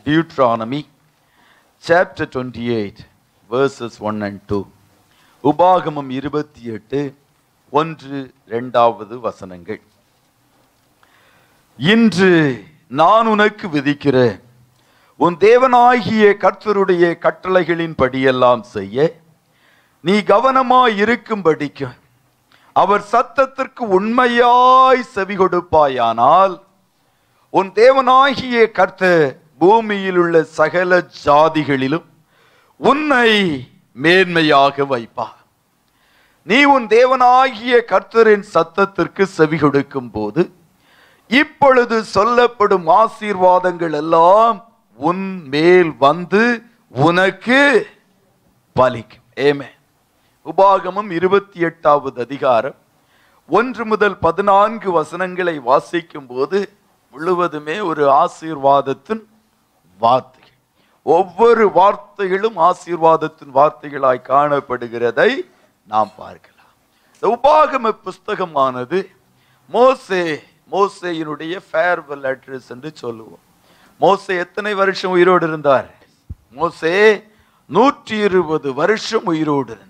Deuteronomy chapter 28 verses 1 and 2 உபாகமம் இருபத்தி எட்டு ஒன்று இரண்டாவது வசனங்கள் இன்று நான் உனக்கு விதிக்கிற உன் தேவனாகிய கர்த்தருடைய கட்டளைகளின் படியெல்லாம் செய்ய நீ கவனமாய் இருக்கும்படிக்கு அவர் சத்தத்திற்கு உண்மையாய் செவி கொடுப்பாயானால் உன் தேவனாகிய கர்த்தர் பூமியில் உள்ள சகல ஜாதிகளிலும் உன்னை மேன்மையாக வைப்பார் நீ உன் தேவனாகிய கர்த்தரின் சத்தத்திற்கு செவி கொடுக்கும் போது இப்பொழுது சொல்லப்படும் ஆசீர்வாதங்கள் எல்லாம் உன் மேல் வந்து உனக்கு பலிக்கும் ஏமே உபாகமம் இருபத்தி எட்டாவது அதிகாரம் ஒன்று முதல் பதினான்கு வசனங்களை வாசிக்கும் போது முழுவதுமே ஒரு ஆசீர்வாதத்தின் வார்த்தைகள் ஒவ்வொரு வார்த்தைகளும் ஆசீர்வாதத்தின் வார்த்தைகளாய் காணப்படுகிறதை நாம் பார்க்கலாம் இந்த உபாகம புஸ்தகமானது மோசே மோசேயினுடைய ஃபேர்வெல் அட்ரஸ் என்று சொல்லுவோம் மோசே எத்தனை வருஷம் உயிரோடு இருந்தார் மோசே நூற்றி இருபது வருஷம் உயிரோடு இருந்தார்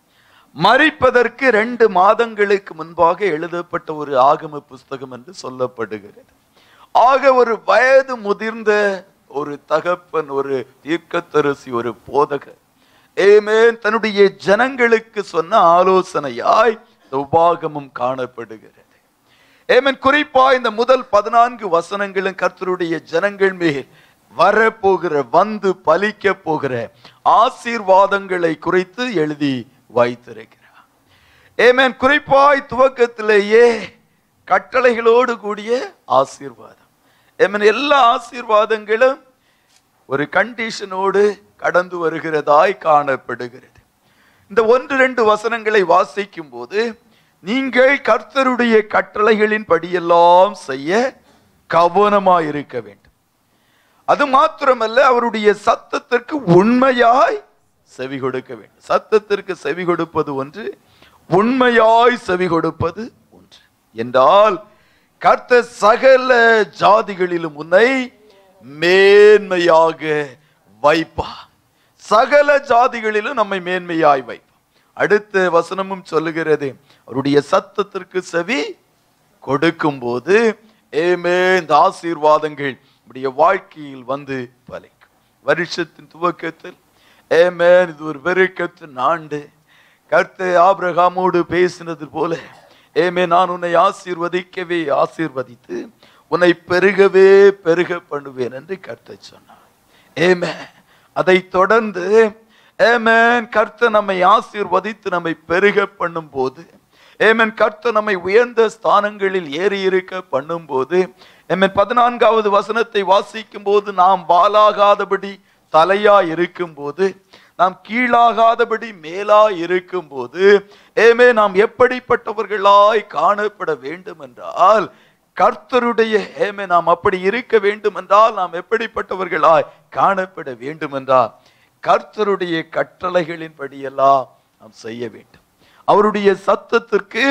மறிப்பதற்கு ரெண்டு மாதங்களுக்கு முன்பாக எழுதப்பட்ட ஒரு ஆகம புஸ்தகம் என்று சொல்லப்படுகிறது ஆக ஒரு வயது முதிர்ந்த ஒரு தகப்பன் ஒரு தீர்க்கத்தரசி ஒரு போதகர் ஏமேன் தன்னுடைய ஜனங்களுக்கு சொன்ன ஆலோசனையாய் இந்த உபாகமும் காணப்படுகிறது ஏமன் குறிப்பா இந்த முதல் பதினான்கு வசனங்களும் கர்த்தருடைய ஜனங்கள் மேல் வரப்போகிற வந்து பலிக்க போகிற ஆசீர்வாதங்களை குறித்து எழுதி வைத்திருக்கிறார் ஏமேன் குறிப்பாய் துவக்கத்திலேயே கட்டளைகளோடு கூடிய ஆசீர்வாதம் ஏமன் எல்லா ஆசீர்வாதங்களும் ஒரு கண்டிஷனோடு கடந்து வருகிறதாய் காணப்படுகிறது இந்த ஒன்று ரெண்டு வசனங்களை வாசிக்கும் போது நீங்கள் கர்த்தருடைய கட்டளைகளின் படியெல்லாம் செய்ய கவனமாய் இருக்க வேண்டும் அது மாத்திரமல்ல அவருடைய சத்தத்திற்கு உண்மையாய் செவி கொடுக்க வேண்டும் சத்தத்திற்கு செவி கொடுப்பது ஒன்று உண்மையாய் செவி கொடுப்பது ஒன்று என்றால் கர்த்தர் சகல ஜாதிகளிலும் உன்னை மேன்மையாக வைப்பா சகல ஜாதிகளிலும் நம்மை மேன்மையாய் வைப்பார் அடுத்த வசனமும் சொல்லுகிறது அவருடைய சத்தத்திற்கு செவி கொடுக்கும் போது ஏமே இந்த ஆசீர்வாதங்கள் நம்முடைய வாழ்க்கையில் வந்து பலிக்கும் வருஷத்தின் துவக்கத்தில் ஏமேன் இது ஒரு வெறுக்கத்தின் ஆண்டு கர்த்த ஆபிரகாமோடு பேசினது போல ஏமே நான் உன்னை ஆசீர்வதிக்கவே ஆசீர்வதித்து உன்னை பெருகவே பெருக பண்ணுவேன் என்று கர்த்த சொன்னார் ஏமே அதை தொடர்ந்து ஏமேன் கர்த்த நம்மை ஆசீர்வதித்து நம்மை பெருக பண்ணும் போது ஏமன் கர்த்த நம்மை உயர்ந்த ஸ்தானங்களில் ஏறி இருக்க பண்ணும் போது ஏமன் பதினான்காவது வசனத்தை வாசிக்கும் போது நாம் வாலாகாதபடி தலையா இருக்கும் போது நாம் கீழாகாதபடி மேலா இருக்கும் போது ஏமே நாம் எப்படிப்பட்டவர்களாய் காணப்பட வேண்டும் என்றால் கர்த்தருடைய ஏமே நாம் அப்படி இருக்க வேண்டும் என்றால் நாம் எப்படிப்பட்டவர்களாய் காணப்பட வேண்டும் என்றால் கர்த்தருடைய கட்டளைகளின் படியெல்லாம் நாம் செய்ய வேண்டும் அவருடைய சத்தத்திற்கு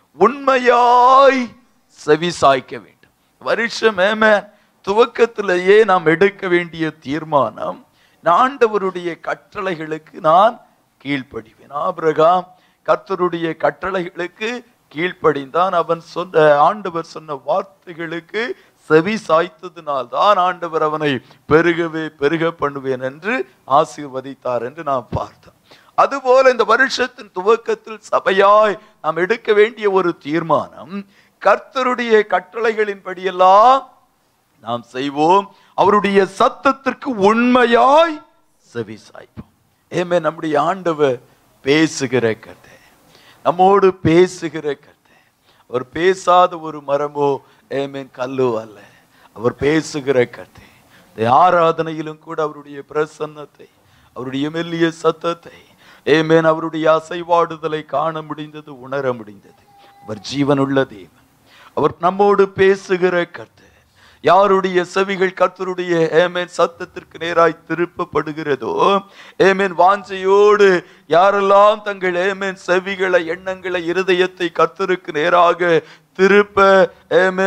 உண்மையாய் செவி சாய்க்க வேண்டும் வருஷம் ஏம துவக்கத்திலேயே நாம் எடுக்க வேண்டிய தீர்மானம் ஆண்டவருடைய கட்டளைகளுக்கு நான் கீழ்ப்படிவேன் ஆபிரகாம் கர்த்தருடைய கட்டளைகளுக்கு கீழ்ப்படிந்தான் அவன் சொன்ன ஆண்டவர் சொன்ன வார்த்தைகளுக்கு செவி சாய்த்ததினால் தான் ஆண்டவர் அவனை பெருகவே பெருக பண்ணுவேன் என்று ஆசீர்வதித்தார் என்று நாம் பார்த்தோம் அதுபோல இந்த வருஷத்தின் துவக்கத்தில் சபையாய் நாம் எடுக்க வேண்டிய ஒரு தீர்மானம் கர்த்தருடைய கட்டளைகளின் படியெல்லாம் நாம் செய்வோம் அவருடைய சத்தத்திற்கு உண்மையாய் செவி சாய்ப்போம் ஏமே நம்முடைய ஆண்டவர் பேசுகிற கதை நம்மோடு பேசுகிற கதை அவர் பேசாத ஒரு மரமோ ஏமேன் கல்லோ அல்ல அவர் பேசுகிற கதை இந்த ஆராதனையிலும் கூட அவருடைய பிரசன்னத்தை அவருடைய மெல்லிய சத்தத்தை ஏமேன் அவருடைய அசைவாடுதலை காண முடிந்தது உணர முடிந்தது அவர் ஜீவனுள்ள தேவன் அவர் நம்மோடு பேசுகிற கர்த்தர் யாருடைய செவிகள் கர்த்தருடைய ஏமேன் சத்தத்திற்கு நேராய் திருப்பப்படுகிறதோ ஏமேன் வாஞ்சையோடு யாரெல்லாம் தங்கள் ஏமேன் செவிகளை எண்ணங்களை இருதயத்தை கர்த்தருக்கு நேராக திருப்ப ஏமேன்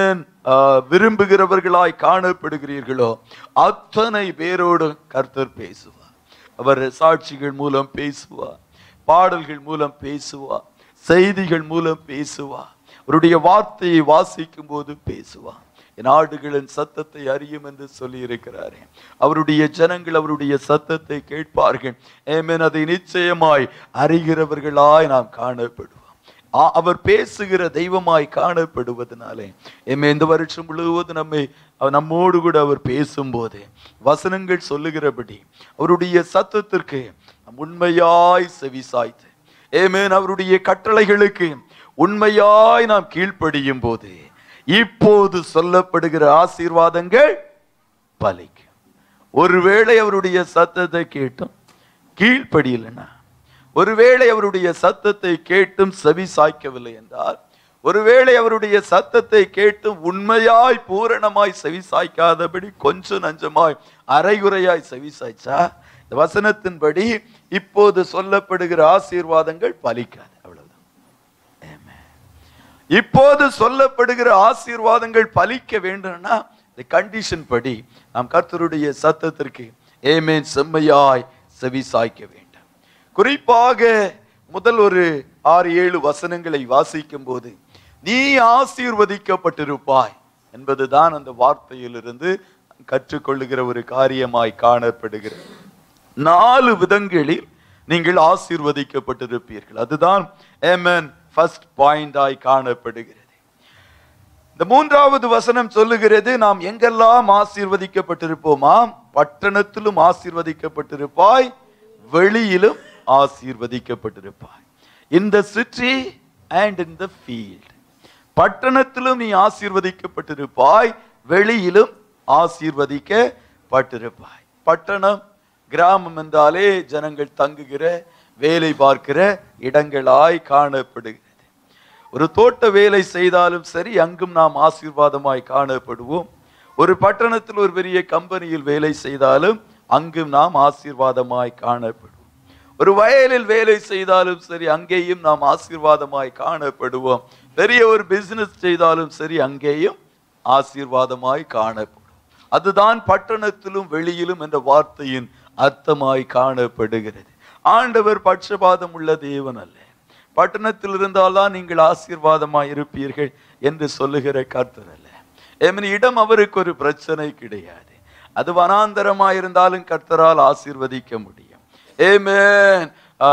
ஆஹ், விரும்புகிறவர்களாய் காணப்படுகிறீர்களோ அத்தனை பேரோடு கர்த்தர் பேசுவார் அவர் சாட்சிகள் மூலம் பேசுவார் பாடல்கள் மூலம் பேசுவார் செய்திகள் மூலம் பேசுவார் அவருடைய வார்த்தையை வாசிக்கும் போது பேசுவார் என் ஆடுகளின் சத்தத்தை அறியும் என்று சொல்லி இருக்கிறாரே அவருடைய ஜனங்கள் அவருடைய சத்தத்தை கேட்பார்கள் ஏமேன் அதை நிச்சயமாய் அறிகிறவர்களாய் நாம் காணப்படுவோம் ஆ- அவர் பேசுகிற தெய்வமாய் காணப்படுவதனாலே எம்மே இந்த வருஷம் முழுவதும் நம்மை அவர் நம்மோடு கூட அவர் பேசும்போது வசனங்கள் சொல்லுகிறபடி அவருடைய சத்தத்திற்கு நாம் உண்மையாய் செவிசாய்த்து ஏமேன் அவருடைய கட்டளைகளுக்கு உண்மையாய் நாம் கீழ்ப்படியும் போது இப்போது சொல்லப்படுகிற ஆசீர்வாதங்கள் பலிக்கும் ஒருவேளை அவருடைய சத்தத்தை கேட்டும் கீழ்ப்படியலைன்னா ஒருவேளை அவருடைய சத்தத்தை கேட்டும் செவி சாய்க்கவில்லை என்றால் ஒருவேளை அவருடைய சத்தத்தை கேட்டும் உண்மையாய் பூரணமாய் செவி சாய்க்காதபடி கொஞ்சம் நஞ்சமாய் அரைகுறையாய் செவி சாய்ச்சா இந்த வசனத்தின்படி இப்போது சொல்லப்படுகிற ஆசீர்வாதங்கள் பலிக்காது அவ்வளவுதான் இப்போது சொல்லப்படுகிற ஆசீர்வாதங்கள் பலிக்க வேண்டும்னா இந்த கண்டிஷன் படி நாம் கர்த்தருடைய சத்தத்திற்கு ஏமேன் செம்மையாய் செவி சாய்க்க வேண்டும் குறிப்பாக முதல் ஒரு ஆறு ஏழு வசனங்களை வாசிக்கும் போது நீ ஆசீர்வதிக்கப்பட்டிருப்பாய் என்பதுதான் அந்த வார்த்தையிலிருந்து கற்றுக்கொள்ளுகிற ஒரு காரியமாய் காணப்படுகிறது நாலு விதங்களில் நீங்கள் ஆசீர்வதிக்கப்பட்டிருப்பீர்கள் அதுதான் ஏமன் ஃபர்ஸ்ட் பாயிண்டாய் காணப்படுகிறது இந்த மூன்றாவது வசனம் சொல்லுகிறது நாம் எங்கெல்லாம் ஆசீர்வதிக்கப்பட்டிருப்போமாம் பட்டணத்திலும் ஆசீர்வதிக்கப்பட்டிருப்பாய் வெளியிலும் ஆசீர்வதிக்கப்பட்டிருப்பாய் in the city and in the field பட்டணத்திலும் நீ ஆசீர்வதிக்கப்பட்டிருப்பாய் வெளியிலும் ஆசீர்வதிக்கப்பட்டிருப்பாய் பட்டணம் கிராமம் என்றாலே ஜனங்கள் தங்குகிற வேலை பார்க்கிற இடங்களாய் காணப்படுகிறது ஒரு தோட்ட வேலை செய்தாலும் சரி அங்கும் நாம் ஆசீர்வாதமாய் காணப்படுவோம் ஒரு பட்டணத்தில் ஒரு பெரிய கம்பெனியில் வேலை செய்தாலும் அங்கும் நாம் ஆசீர்வாதமாய் காணப்படுவோம் ஒரு வயலில் வேலை செய்தாலும் சரி அங்கேயும் நாம் ஆசீர்வாதமாய் காணப்படுவோம் பெரிய ஒரு பிசினஸ் செய்தாலும் சரி அங்கேயும் ஆசீர்வாதமாய் காணப்படும் அதுதான் பட்டணத்திலும் வெளியிலும் என்ற வார்த்தையின் அர்த்தமாய் காணப்படுகிறது ஆண்டவர் பட்சபாதம் உள்ள தேவன் அல்ல பட்டணத்தில் இருந்தால்தான் நீங்கள் ஆசீர்வாதமாய் இருப்பீர்கள் என்று சொல்லுகிற கர்த்தர் அல்ல ஏமன் இடம் அவருக்கு ஒரு பிரச்சனை கிடையாது அது வனாந்தரமாய் இருந்தாலும் கர்த்தரால் ஆசீர்வதிக்க முடியும் ஏமேன்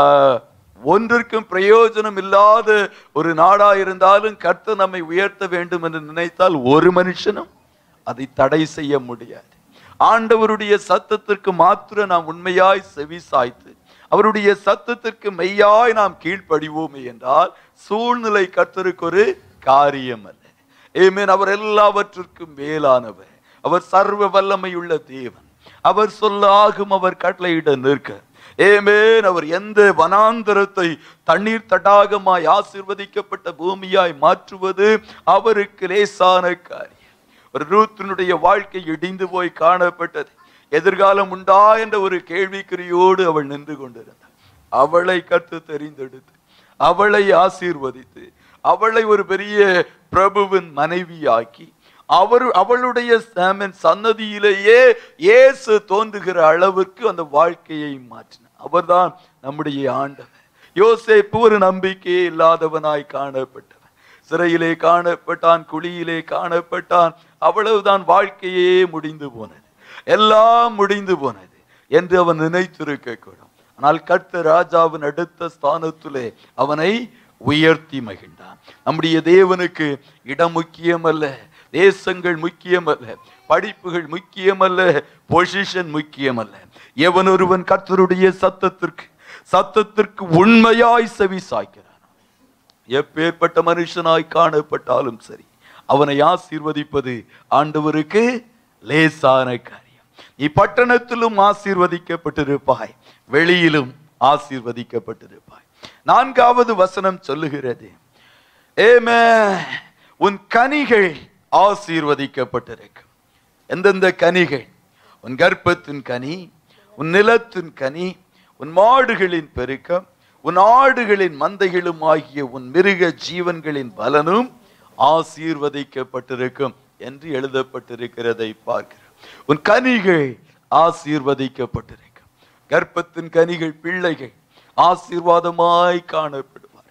ஒன்றிற்கும் பிரயோஜனம் இல்லாத ஒரு நாடா இருந்தாலும் கர்த்தர் நம்மை உயர்த்த வேண்டும் என்று நினைத்தால் ஒரு மனுஷனும் அதை தடை செய்ய முடியாது ஆண்டவருடைய சத்தத்திற்கு மாத்திர நாம் உண்மையாய் செவி சாய்த்து அவருடைய சத்தத்திற்கு மெய்யாய் நாம் கீழ்ப்படிவோமே என்றால் சூழ்நிலை கர்த்தருக்கு ஒரு காரியம் அல்ல ஏமேன் அவர் எல்லாவற்றிற்கும் மேலானவர் அவர் சர்வ வல்லமையுள்ள தேவன் அவர் சொல்ல ஆகும் அவர் கட்டளையிட நிற்க ஏமேன் அவர் எந்த வனாந்தரத்தை தண்ணீர் தடாகமாய் ஆசீர்வதிக்கப்பட்ட பூமியாய் மாற்றுவது அவருக்கு லேசான காரியம் ஒரு ரூத்தினுடைய வாழ்க்கை இடிந்து போய் காணப்பட்டது எதிர்காலம் உண்டா என்ற ஒரு கேள்விக்குறியோடு அவள் நின்று கொண்டிருந்தாள் அவளை கற்று தெரிந்தெடுத்து அவளை ஆசீர்வதித்து அவளை ஒரு பெரிய பிரபுவின் மனைவியாக்கி அவர் அவளுடைய சாமன் சன்னதியிலேயே இயேசு தோன்றுகிற அளவுக்கு அந்த வாழ்க்கையை மாற்றினார் அவர்தான் நம்முடைய ஆண்டவர் யோசேப்பு ஒரு நம்பிக்கையே இல்லாதவனாய் காணப்பட்டவன் சிறையிலே காணப்பட்டான் குழியிலே காணப்பட்டான் அவ்வளவுதான் வாழ்க்கையே முடிந்து போனது எல்லாம் முடிந்து போனது என்று அவன் நினைத்திருக்க கூடும் ஆனால் கர்த்த ராஜாவின் அடுத்த ஸ்தானத்திலே அவனை உயர்த்தி மகிழ்ந்தான் நம்முடைய தேவனுக்கு இடம் முக்கியம் அல்ல தேசங்கள் முக்கியம் அல்ல படிப்புகள் முக்கியம் அல்ல பொசிஷன் முக்கியம் அல்ல எவன் ஒருவன் கர்த்தருடைய சத்தத்திற்கு சத்தத்திற்கு உண்மையாய் செவி சாய்க்கிறான் எப்பேற்பட்ட மனுஷனாய் காணப்பட்டாலும் சரி அவனை ஆசீர்வதிப்பது ஆண்டவருக்கு லேசான காரியம் நீ பட்டணத்திலும் ஆசீர்வதிக்கப்பட்டிருப்பாய் வெளியிலும் ஆசீர்வதிக்கப்பட்டிருப்பாய் நான்காவது வசனம் சொல்லுகிறது ஏமே உன் கனிகள் ஆசீர்வதிக்கப்பட்டிருக்கும் எந்தெந்த கனிகள் உன் கர்ப்பத்தின் கனி உன் நிலத்தின் கனி உன் மாடுகளின் பெருக்கம் உன் ஆடுகளின் மந்தைகளும் ஆகிய உன் மிருக ஜீவன்களின் பலனும் ஆசீர்வதிக்கப்பட்டிருக்கும் என்று எழுதப்பட்டிருக்கிறதை பார்க்கிறோம் உன் கனிகள் ஆசீர்வதிக்கப்பட்டிருக்கும் கர்ப்பத்தின் கனிகள் பிள்ளைகள் ஆசீர்வாதமாய் காணப்படுவார்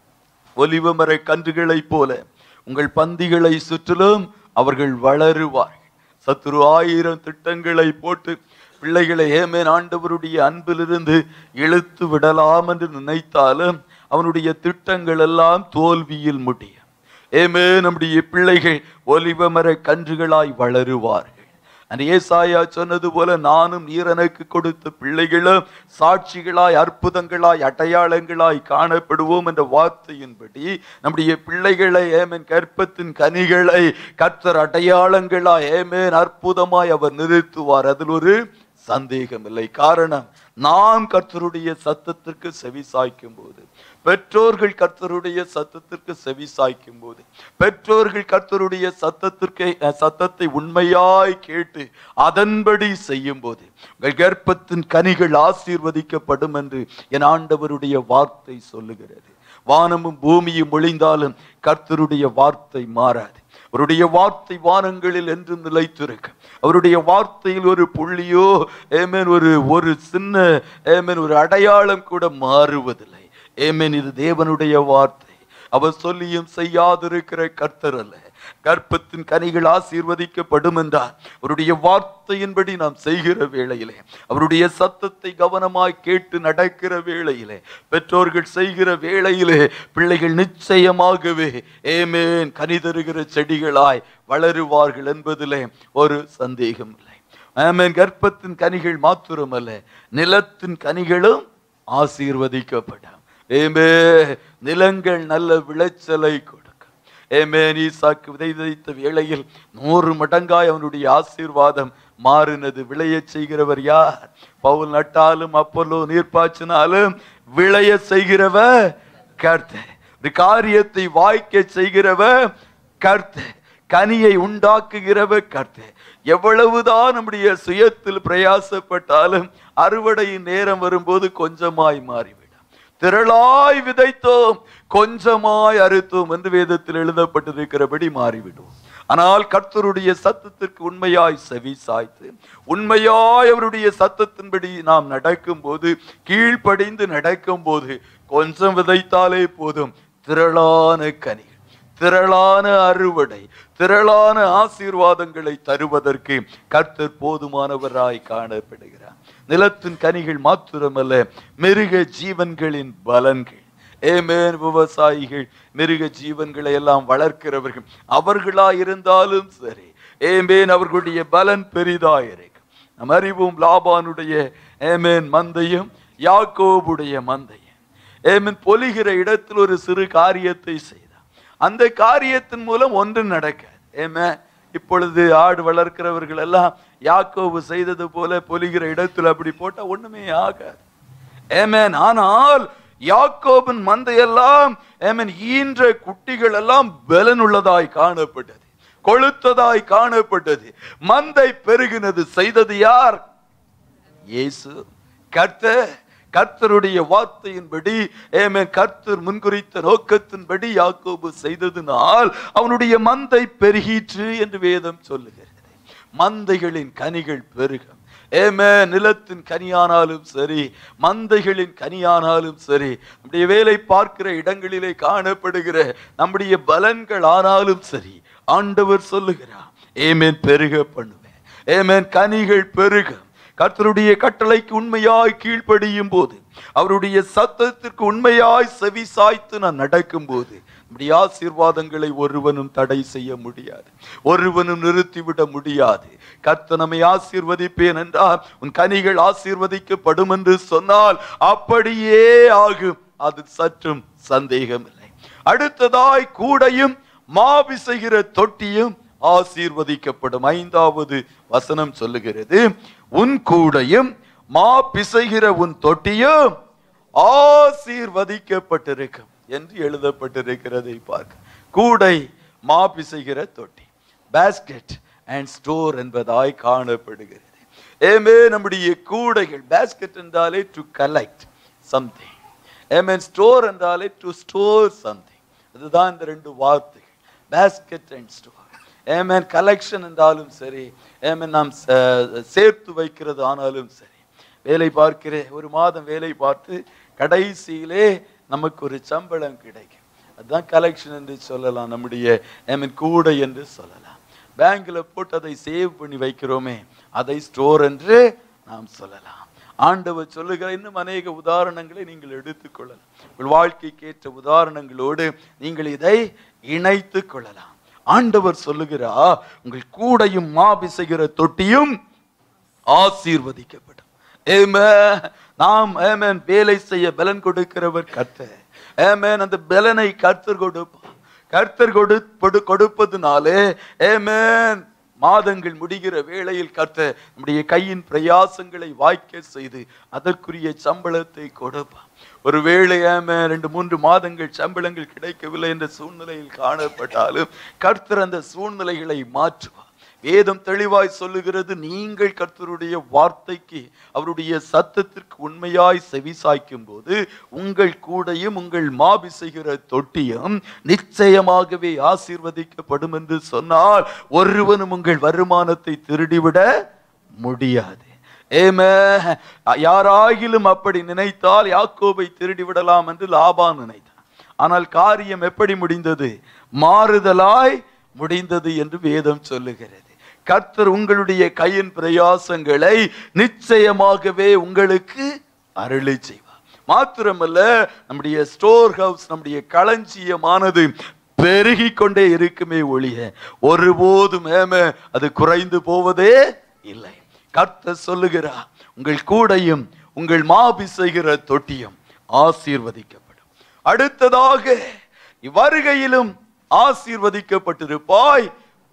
ஒலிவமர கன்றுகளைப் போல உங்கள் பந்திகளை சுற்றிலும் அவர்கள் வளருவார்கள் சத்துரு ஆயிரம் திட்டங்களை போட்டு பிள்ளைகளை ஏமேன் ஆண்டவருடைய அன்பிலிருந்து இழுத்து விடலாம் என்று நினைத்தாலும் அவனுடைய திட்டங்கள் எல்லாம் தோல்வியில் முடியும் ஏமே நம்முடைய பிள்ளைகள் ஒலிவமர கன்றுகளாய் வளருவார்கள் அந்த ஏசாயா சொன்னது போல நானும் நீர் எனக்கு கொடுத்த பிள்ளைகளும் சாட்சிகளாய் அற்புதங்களாய் அடையாளங்களாய் காணப்படுவோம் என்ற வார்த்தையின்படி நம்முடைய பிள்ளைகளை ஏமேன் கற்பத்தின் கனிகளை கர்த்தர் அடையாளங்களாய் ஏமேன் அற்புதமாய் அவர் நிறுத்துவார் அதில் ஒரு சந்தேகம் இல்லை காரணம் நாம் கர்த்தருடைய சத்தத்திற்கு செவி சாய்க்கும் போது பெற்றோர்கள் கர்த்தருடைய சத்தத்திற்கு செவி சாய்க்கும் போது பெற்றோர்கள் கர்த்தருடைய சத்தத்திற்கு அஹ், சத்தத்தை உண்மையாய் கேட்டு அதன்படி செய்யும் போது உங்கள் கர்ப்பத்தின் கனிகள் ஆசீர்வதிக்கப்படும் என்று என் ஆண்டவருடைய வார்த்தை சொல்லுகிறது வானமும் பூமியும் ஒளிந்தாலும் கர்த்தருடைய வார்த்தை மாறாது அவருடைய வார்த்தை வானங்களில் என்றும் நிலைத்திருக்கும் அவருடைய வார்த்தையில் ஒரு புள்ளியோ ஏமேன் ஒரு ஒரு சின்ன ஏமேன் ஒரு அடையாளம் கூட மாறுவதில்லை ஏமேன் இது தேவனுடைய வார்த்தை அவர் சொல்லியும் செய்யாதிருக்கிற கர்த்தர் அல்ல கர்ப்பத்தின் கனிகள் ஆசீர்வதிக்கப்படும் என்றார் அவருடைய வார்த்தையின்படி நாம் செய்கிற வேளையிலே அவருடைய சத்தத்தை கவனமாய் கேட்டு நடக்கிற வேளையிலே பெற்றோர்கள் செய்கிற வேளையிலே பிள்ளைகள் நிச்சயமாகவே ஏமேன் கனி தருகிற செடிகளாய் வளருவார்கள் என்பதிலே ஒரு சந்தேகம் இல்லை ஆமென் கர்ப்பத்தின் கனிகள் மாத்திரமல்ல நிலத்தின் கனிகளும் ஆசீர்வதிக்கப்படும் ஏமே நிலங்கள் நல்ல விளைச்சலை கொடுக்கும் ஏமேன் ஈசாக்கு விதை விதைத்த வேளையில் நூறு மடங்காய் அவனுடைய ஆசீர்வாதம் மாறினது விளையச் செய்கிறவர் யார் பவுல் நட்டாலும் அப்பல்லோ நீர் பாய்ச்சினாலும் விளைய செய்கிறவர் கர்த்தர் ஒரு காரியத்தை வாய்க்க செய்கிறவர் கர்த்தர் கனியை உண்டாக்குகிறவர் கர்த்தர் எவ்வளவுதான் நம்முடைய சுயத்தில் பிரயாசப்பட்டாலும் அறுவடையின் நேரம் வரும்போது கொஞ்சமாய் மாறிவிடும் திரளாய் விதைத்தோம் கொஞ்சமாய் அறுத்தோம் என்று வேதத்தில் எழுதப்பட்டிருக்கிறபடி மாறிவிடும் ஆனால் கர்த்தருடைய சத்தத்திற்கு உண்மையாய் செவி சாய்த்து உண்மையாய் அவருடைய சத்தத்தின்படி நாம் நடக்கும்போது கீழ்ப்படிந்து நடக்கும்போது கொஞ்சம் விதைத்தாலே போதும் திரளான கனிகள் திரளான அறுவடை திரளான ஆசீர்வாதங்களை தருவதற்கு கர்த்தர் போதுமானவராய் காணப்படுகிறார் நிலத்தின் கனிகள் மாத்திரமல்ல மிருக ஜீவன்களின் பலன்கள் ஏமேன் விவசாயிகள் மிருக ஜீவன்களை எல்லாம் வளர்க்கிறவர்கள் அவர்களா இருந்தாலும் சரி ஏமேன் அவர்களுடைய பலன் பெரிதாயிருக்கும் நம் அறிவோம் லாபானுடைய ஏமேன் மந்தையும் யாக்கோபுடைய மந்தையும் ஏமேன் பொலிகிற இடத்தில் ஒரு சிறு காரியத்தை செய்தார் அந்த காரியத்தின் மூலம் ஒன்றும் நடக்காது ஏமே இப்பொழுது ஆடு வளர்க்கிறவர்கள் எல்லாம் யாக்கோபு செய்தது போல பொலிகிற இடத்துல அப்படி போட்டா ஒண்ணுமே ஆகாது ஏமேன் ஆனால் யாக்கோபின் மந்தையெல்லாம் ஏமேன் ஈன்ற குட்டிகள் எல்லாம் பலனுள்ளதாய் காணப்பட்டது கொழுத்ததாய் காணப்பட்டது மந்தை பெருகினது செய்தது யார் இயேசு கர்த்தர் கர்த்தருடைய வார்த்தையின்படி ஏமே கர்த்தர் முன்குறித்த நோக்கத்தின்படி யாக்கோபு செய்ததினால் அவனுடைய மந்தை பெருகிற்று என்று வேதம் சொல்லுகிறது மந்தைகளின் கனிகள் பெருகும் ஏமே நிலத்தின் கனியானாலும் சரி மந்தைகளின் கனியானாலும் சரி நம்முடைய வேலை பார்க்கிற இடங்களிலே காணப்படுகிற நம்முடைய பலன்கள் ஆனாலும் சரி ஆண்டவர் சொல்லுகிறார் ஏமேன் பெருக பண்ணுவேன் ஏமேன் கனிகள் பெருகும் கர்த்தருடைய கட்டளைக்கு உண்மையாய் கீழ்ப்படியும் போது அவருடைய சத்தத்திற்கு உண்மையாய் செவி சாய்த்து நான் நடக்கும் போது நம்முடைய ஆசீர்வாதங்களை ஒருவனும் தடை செய்ய முடியாது ஒருவனும் நிறுத்திவிட முடியாது கர்த்தர் நம்மை ஆசீர்வதிப்பேன் என்றால் உன் கனிகள் ஆசீர்வதிக்கப்படும் என்று சொன்னால் அப்படியே ஆகும் அது சற்றும் சந்தேகம் இல்லை அடுத்ததாய் கூடையும் மாவிசைகிற தொட்டியும் ஆசீர்வதிக்கப்படும் ஐந்தாவது வசனம் சொல்லுகிறது உன் கூடையும் மா பிசைகிற உன் தொட்டியும் ஆசீர்வதிக்கப்பட்டிருக்கும் என்று எழுதப்பட்டிருக்கிறதை பார்க்க கூடை மா பிசைகிற தொட்டி பேஸ்கெட் அண்ட் ஸ்டோர் என்பதாய் காணப்படுகிறது ஏமே நம்முடைய கூடைகள் பேஸ்கெட் என்றாலே டு கலெக்ட் சம்திங் ஏமே ஸ்டோர் என்றாலே டு ஸ்டோர் சம்திங் அதுதான் இந்த ரெண்டு வார்த்தைகள் பேஸ்கெட் அண்ட் ஸ்டோர் ஏமேன் கலெக்ஷன் என்றாலும் சரி ஏமேன் நாம் ச- சேர்த்து வைக்கிறது ஆனாலும் சரி வேலை பார்க்கிறேன் ஒரு மாதம் வேலை பார்த்து கடைசியிலே நமக்கு ஒரு சம்பளம் கிடைக்கும் அதுதான் கலெக்ஷன் என்று சொல்லலாம் நம்முடைய ஏமீன் கூடை என்று சொல்லலாம் பேங்க்ல போட்டு அதை சேவ் பண்ணி வைக்கிறோமே அதை ஸ்டோர் என்று நாம் சொல்லலாம் ஆண்டவர் சொல்லுகிற இன்னும் அநேக உதாரணங்களை நீங்கள் எடுத்துக்கொள்ளலாம் உங்கள் வாழ்க்கைக்கு ஏற்ற உதாரணங்களோடு நீங்கள் இதை இணைத்துக் கொள்ளலாம் ஆண்டவர் சொல்லுகிறா உங்கள் கூடையும் மாபிசைகிற தொட்டியும் ஆசீர்வதிக்கப்படும் Amen. நாம் ஆமென் வேலை செய்ய பலன் கொடுக்கிறவர் கர்த்தர் ஆமென் அந்த பலனை கர்த்தர் கொடுப்பார் கர்த்தர் கொடு கொடு- கொடுப்பதுனாலே ஆமென் மாதங்கள் முடிகிற வேளையில் கர்த்தர் நம்முடைய கையின் பிரயாசங்களை வாய்க்க செய்து அதற்குரிய சம்பளத்தை கொடுப்பார் ஒருவேளை ஆமென் ரெண்டு மூன்று மாதங்கள் சம்பளங்கள் கிடைக்கவில்லை என்ற சூழ்நிலையில் காணப்பட்டாலும் கர்த்தர் அந்த சூழ்நிலைகளை மாற்றுவார் வேதம் தெளிவாய் சொல்லுகிறது நீங்கள் கர்த்தருடைய வார்த்தைக்கு அவருடைய சத்தத்திற்கு உண்மையாய் செவிசாய்க்கும் போது உங்கள் கூடையும் உங்கள் மாபி செய்கிற தொட்டியும் நிச்சயமாகவே ஆசீர்வதிக்கப்படும் என்று சொன்னால் ஒருவனும் உங்கள் வருமானத்தை திருடிவிட முடியாது ஏமே யாராகிலும் அப்படி நினைத்தால் யாக்கோபை திருடி விடலாம் என்று லாபான் நினைத்தான் ஆனால் காரியம் எப்படி முடிந்தது மாறுதலாய் முடிந்தது என்று வேதம் சொல்லுகிறது கர்த்தர் உங்களுடைய கையின் பிரயாசங்களை நிச்சயமாகவே உங்களுக்கு அருளி செய்வார் மாத்திரமல்ல நம்முடைய ஸ்டோர் ஹவுஸ் நம்முடைய களஞ்சியமானது பெருகி கொண்டே இருக்குமே ஒழிய ஒருபோதும் ஏம அது குறைந்து போவதே இல்லை கர்த்தர் சொல்லுகிறார் உங்கள் கூடையும் உங்கள் மாபி செய்கிற தொட்டியும் ஆசீர்வதிக்கப்படும் அடுத்ததாக வருகையிலும் ஆசீர்வதிக்கப்பட்டிருப்பாய்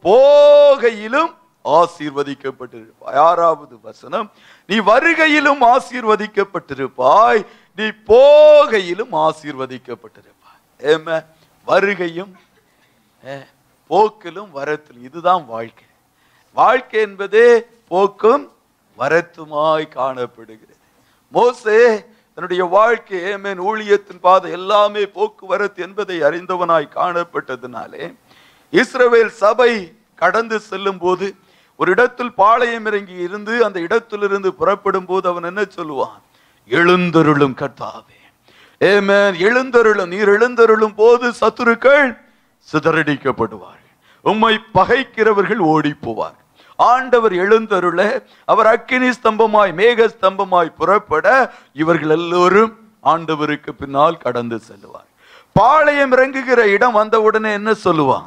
போகையிலும் ஆசீர்வதிக்கப்பட்டிருப்பாய் ஆறாவது வசனம் நீ வருகையிலும் ஆசீர்வதிக்கப்பட்டிருப்பாய் நீ போகையிலும் ஆசீர்வதிக்கப்பட்டிருப்பாய் ஏம வருகையும் அஹ், போக்கிலும் வரத்திலும் இதுதான் வாழ்க்கை வாழ்க்கை என்பதே போக்கும் வரத்துமாய் காணப்படுகிறது மோசே தன்னுடைய வாழ்க்கை ஏமேன் ஊழியத்தின் பாதை எல்லாமே போக்குவரத்து என்பதை அறிந்தவனாய் காணப்பட்டதினாலே இஸ்ரவேல் சபை கடந்து செல்லும் போது ஒரு இடத்தில் பாளையம் இறங்கி இருந்து அந்த இடத்திலிருந்து புறப்படும் போது அவன் என்ன சொல்லுவான் எழுந்தருளும் கர்த்தாவே ஏமேன் எழுந்தருளும் நீர் எழுந்தருளும் போது சத்துருக்கள் சிதறடிக்கப்படுவார்கள் உம்மை பகைக்கிறவர்கள் ஓடி போவார் ஆண்டவர் எழுந்தருள அவர் அக்கினி ஸ்தம்பமாய் மேக ஸ்தம்பமாய் புறப்பட இவர்கள் எல்லோரும் ஆண்டவருக்கு பின்னால் கடந்து செல்லுவார் பாளையம் இறங்குகிற இடம் வந்தவுடனே என்ன சொல்லுவான்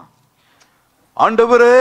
ஆண்டவரே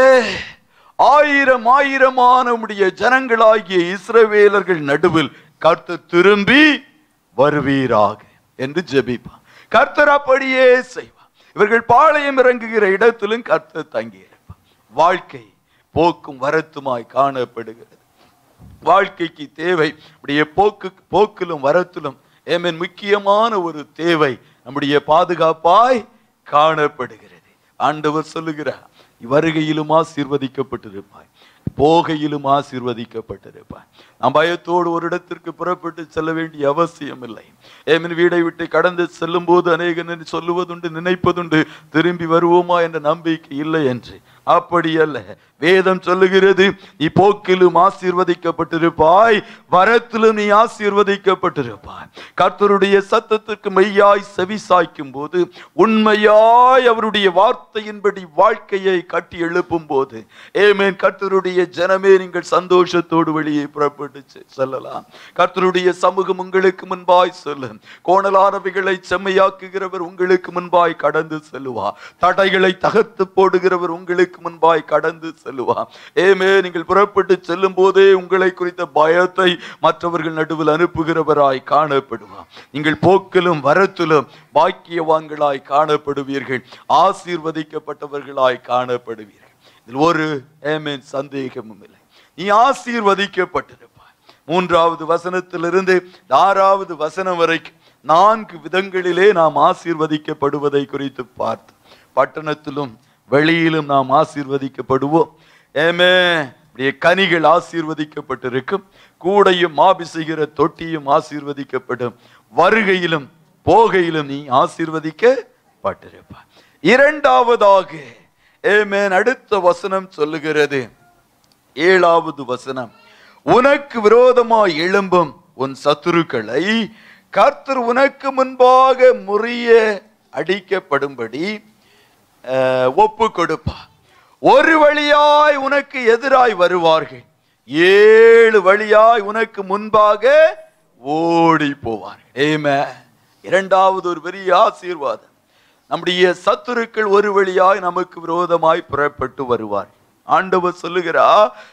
ஆயிரம் ஆயிரமான உம்முடைய ஜனங்களாகிய இஸ்ரவேலர்கள் நடுவில் கர்த்தர் திரும்பி வருவீராக என்று ஜெபிப்பான் கர்த்தர் அப்படியே செய்வார் இவர்கள் பாளையம் இறங்குகிற இடத்திலும் கர்த்தர் தங்கியிருப்பார் வாழ்க்கை போக்கும் வரத்துமாய் காணப்படுகிறது வாழ்க்கைக்கு தேவை நம்முடைய போக்கு போக்கிலும் வரத்திலும் ஏமேன் முக்கியமான ஒரு தேவை நம்முடைய பாதுகாப்பாய் காணப்படுகிறது ஆண்டவர் சொல்லுகிறார் வருகையிலும் ஆசீர்வதிக்கப்பட்டிருப்பாய் போகையிலும் ஆசீர்வதிக்கப்பட்டிருப்பாய் நாம் பயத்தோடு ஒரு இடத்திற்கு புறப்பட்டு செல்ல வேண்டிய அவசியம் இல்லை ஏமின் வீடை விட்டு கடந்து செல்லும் போது அநேக சொல்லுவதுண்டு நினைப்பதுண்டு திரும்பி வருவோமா என்ற நம்பிக்கை இல்லை என்று அப்படி அல்ல வேதம் சொல்லுகிறது நீ போக்கிலும் ஆசீர்வதிக்கப்பட்டிருப்பாய் வரத்திலும் நீ ஆசீர்வதிக்கப்பட்டிருப்பாய் கர்த்தருடைய சத்தத்துக்கு மெய்யாய் செவி சாய்க்கும் போது உண்மையாய் அவருடைய வார்த்தையின்படி வாழ்க்கையை கட்டி எழுப்பும் போது ஏமேன் கர்த்தருடைய ஜனமே நீங்கள் சந்தோஷத்தோடு வெளியே புறப்பட்டு செ- செல்லலாம் கர்த்தருடைய சமூகம் உங்களுக்கு முன்பாய் செல்லும் கோணலானவைகளை செம்மையாக்குகிறவர் உங்களுக்கு முன்பாய் கடந்து செல்லுவார் தடைகளை தகர்த்து போடுகிறவர் உங்களுக்கு முன்பாய் கடந்து செல்லுவார் ஏமே நீங்கள் புறப்பட்டு செல்லும் போதே உங்களை குறித்த பயத்தை மற்றவர்கள் நடுவில் அனுப்புகிறவராய் காணப்படுவார் நீங்கள் போக்கிலும் வரத்திலும் பாக்கியவான்களாய் காணப்படுவீர்கள் ஆசீர்வதிக்கப்பட்டவர்களாய் காணப்படுவீர்கள் இதில் ஒரு ஏமேன் சந்தேகமும் இல்லை நீ ஆசீர்வதிக்கப்பட்டிருப்பாய் மூன்றாவது வசனத்திலிருந்து ஆறாவது வசனம் வரைக்கும் நான்கு விதங்களிலே நாம் ஆசீர்வதிக்கப்படுவதை குறித்து பார்த்தோம் பட்டணத்திலும் வெளியிலும் நாம் ஆசீர்வதிக்கப்படுவோம் ஏமே இப்படியே கனிகள் ஆசீர்வதிக்கப்பட்டிருக்கும் கூடையும் மாபி செய்கிற தொட்டியும் ஆசீர்வதிக்கப்படும் வருகையிலும் போகையிலும் நீ ஆசீர்வதிக்கப்பட்டிருப்பாய் இரண்டாவதாக ஏமேன் அடுத்த வசனம் சொல்லுகிறது ஏழாவது வசனம் உனக்கு விரோதமாய் எழும்பும் உன் சத்துருக்களை கர்த்தர் உனக்கு முன்பாக முறிய அடிக்கப்படும்படி அஹ், ஒப்பு கொடுப்பா ஒரு வழியாய் உனக்கு எதிராய் வருவார்கள் ஏழு வழியாய் உனக்கு முன்பாக ஓடி போவார்கள் ஏமே இரண்டாவது ஒரு பெரிய ஆசீர்வாதம் நம்முடைய சத்துருக்கள் ஒரு வழியாய் நமக்கு விரோதமாய் புறப்பட்டு வருவார் ஆண்டவர் சொல்லுகிறா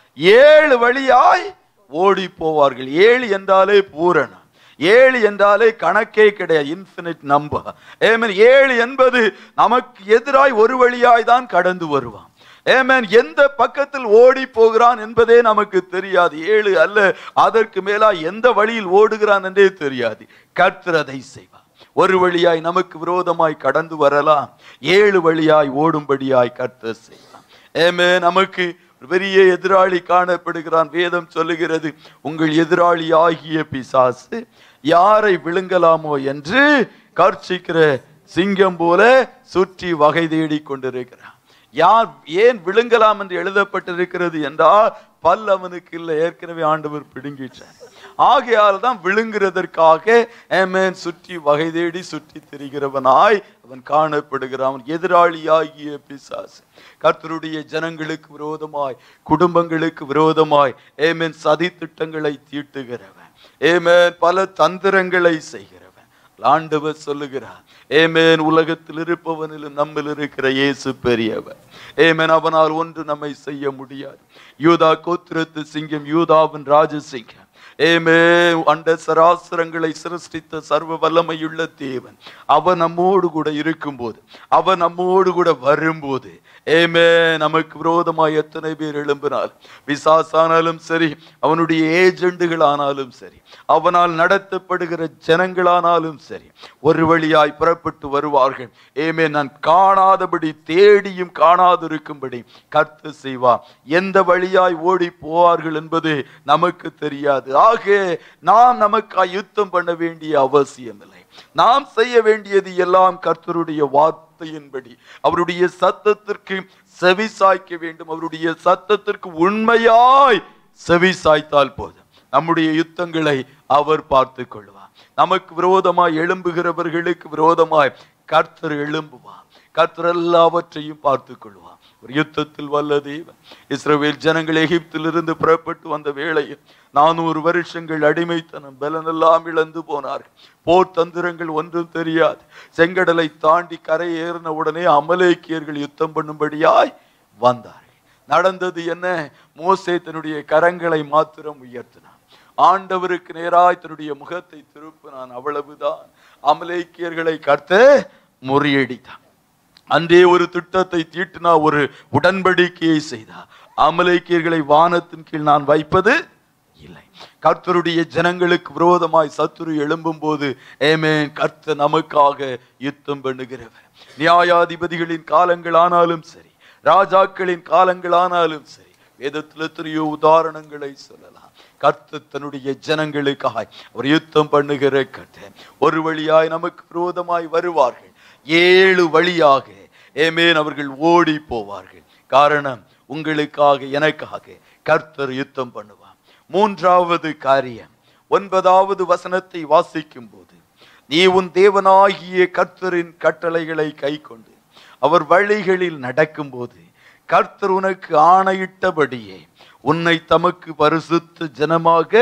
ஏழு வழியாய் ஓடி போவார்கள் ஏழு என்றாலே பூரணம் ஏழு என்றாலே கணக்கே கிடையாது இன்ஃபினிட் நம்பர் ஏமன் ஏழு என்பது நமக்கு எதிராய் ஒரு வழியாய் தான் கடந்து வருவான் ஏமேன் எந்த பக்கத்தில் ஓடி போகிறான் என்பதே நமக்கு தெரியாது ஏழு அல்ல அதற்கு மேலா எந்த வழியில் ஓடுகிறான் என்றே தெரியாது கர்த்தர் அதை செய்வார் ஒரு வழியாய் நமக்கு விரோதமாய் கடந்து வரலாம் ஏழு வழியாய் ஓடும்படியாய் கர்த்தர் செய்வார் ஏமே நமக்கு ஒரு பெரிய எதிராளி காணப்படுகிறான் வேதம் சொல்லுகிறது உங்கள் எதிராளி ஆகிய பிசாசு யாரை விழுங்கலாமோ என்று கர்ச்சிக்கிற சிங்கம் போல சுற்றி வகை தேடிக் கொண்டிருக்கிறான் யார் ஏன் விழுங்கலாம் என்று எழுதப்பட்டிருக்கிறது என்றால் பல் அவனுக்கு இல்லை ஏற்கனவே ஆண்டவர் பிடுங்கிட்டார் ஆகையால் தான் விழுங்குறதற்காக ஏமேன் சுற்றி வகை தேடி சுற்றி திரிகிறவனாய் அவன் காணப்படுகிறான் அவன் எதிராளியாகிய பிசாசு கர்த்தருடைய ஜனங்களுக்கு விரோதமாய் குடும்பங்களுக்கு விரோதமாய் ஏமேன் சதி திட்டங்களை தீட்டுகிறவன் ஏமேன் பல தந்திரங்களை செய்கிறவன் ஆண்டவர் சொல்லுகிறார் ஏமேன் உலகத்தில் இருப்பவனிலும் நம்மில் இருக்கிற இயேசு பெரியவர் ஏமேன் அவனால் ஒன்று நம்மை செய்ய முடியாது யூதா கோத்திரத்து சிங்கம் யூதாவின் ராஜசிங்கம் ஏமே அண்ட சராசரங்களை சிருஷ்டித்த சர்வ வல்லமையுள்ள தேவன் அவன் நம்மோடு கூட இருக்கும்போது அவன் நம்மோடு கூட வரும்போது ஏமே நமக்கு விரோதமாய் எத்தனை பேர் எழும்பினால் விசாசானாலும் சரி அவனுடைய ஏஜெண்டுகள் ஆனாலும் சரி அவனால் நடத்தப்படுகிற ஜனங்களானாலும் சரி ஒரு வழியாய் புறப்பட்டு வருவார்கள் ஏமே நான் காணாதபடி தேடியும் காணாதிருக்கும்படி கர்த்து செய்வார் எந்த வழியாய் ஓடி போவார்கள் என்பது நமக்கு தெரியாது ஆக நாம் நமக்காய் யுத்தம் பண்ண வேண்டிய அவசியம் இல்லை நாம் செய்ய வேண்டியது எல்லாம் கர்த்தருடைய வார்த்தையின்படி அவருடைய சத்தத்திற்கு செவி சாய்க்க வேண்டும் அவருடைய சத்தத்திற்கு உண்மையாய் செவி சாய்த்தால் போதும் நம்முடைய யுத்தங்களை அவர் பார்த்து கொள்வார் நமக்கு விரோதமாய் எழும்புகிறவர்களுக்கு விரோதமாய் கர்த்தர் எழும்புவார் கர்த்தர் எல்லாவற்றையும் பார்த்து கொள்வார் ஒரு யுத்தத்தில் வல்ல தேவன் இஸ்ரவேல் ஜனங்கள் எகிப்திலிருந்து புறப்பட்டு வந்த வேளையில் நானூறு வருஷங்கள் அடிமைத்தனம் பலனெல்லாம் இழந்து போனார்கள் போர் தந்திரங்கள் ஒன்றும் தெரியாது செங்கடலை தாண்டி கரை ஏறின உடனே அமலேக்கியர்கள் யுத்தம் பண்ணும்படியாய் வந்தார்கள் நடந்தது என்ன மோசே தன்னுடைய கரங்களை மாத்திரம் உயர்த்தினான் ஆண்டவருக்கு நேராய் தன்னுடைய முகத்தை திருப்பினான் அவ்வளவுதான் அமலேக்கியர்களை கர்த்த முறியடித்தான் அன்றே ஒரு திட்டத்தை தீட்டினா ஒரு உடன்படிக்கையை செய்தார் அமலேக்கியர்களை வானத்தின் கீழ் நான் வைப்பது இல்லை கர்த்தருடைய ஜனங்களுக்கு விரோதமாய் சத்துரு எழும்பும் போது ஏமேன் கர்த்தர் நமக்காக யுத்தம் பண்ணுகிறவர் நியாயாதிபதிகளின் காலங்களானாலும் சரி ராஜாக்களின் காலங்களானாலும் சரி வேதத்தில் எத்தனையோ உதாரணங்களை சொல்லலாம் கர்த்தர் தன்னுடைய ஜனங்களுக்காய் அவர் யுத்தம் பண்ணுகிற கர்த்தர் ஒரு வழியாய் நமக்கு விரோதமாய் வருவார்கள் ஏழு வழியாக ஏமேன் அவர்கள் ஓடி போவார்கள் காரணம் உங்களுக்காக எனக்காக கர்த்தர் யுத்தம் பண்ணுவார் மூன்றாவது காரியம் ஒன்பதாவது வசனத்தை வாசிக்கும் போது நீ உன் தேவனாகிய கர்த்தரின் கட்டளைகளை கைக்கொண்டு அவர் வழிகளில் நடக்கும்போது கர்த்தர் உனக்கு ஆணையிட்டபடியே உன்னை தமக்கு பரிசுத்த ஜனமாக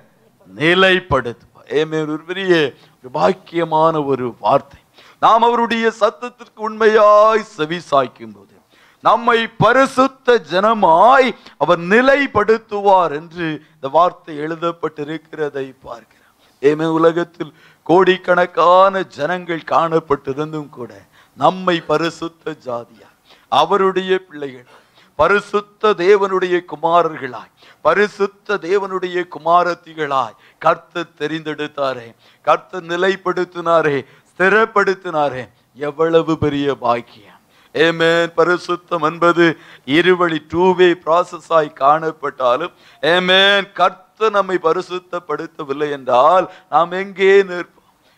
நிலைப்படுத்துவார் ஏமே ஒரு பெரிய ஒரு பாக்கியமான ஒரு வார்த்தை நாம் அவருடைய சத்தத்திற்கு உண்மையாய் செவி சாய்க்கும் போது நம்மை பரிசுத்த ஜனமாய் அவர் நிலைப்படுத்துவார் என்று இந்த வார்த்தை எழுதப்பட்டிருக்கிறதை பார்க்கிறோம் ஏமே உலகத்தில் கோடிக்கணக்கான ஜனங்கள் காணப்பட்டிருந்தும் கூட நம்மை பரிசுத்த ஜாதியார் அவருடைய பிள்ளைகள் பரிசுத்த தேவனுடைய குமாரர்களாய் பரிசுத்த தேவனுடைய குமாரத்திகளாய் கர்த்தர் தெரிந்தெடுத்தாரே கர்த்தர் நிலைப்படுத்தினாரே ஸ்திரப்படுத்தினாரே எவ்வளவு பெரிய பாக்கியம் ஏமேன் பரிசுத்தம் என்பது இருவழி டூவே ப்ராசஸாய் காணப்பட்டாலும் ஏமேன் கர்த்தர் நம்மை பரிசுத்தப்படுத்தவில்லை என்றால் நாம் எங்கே நிற்போம்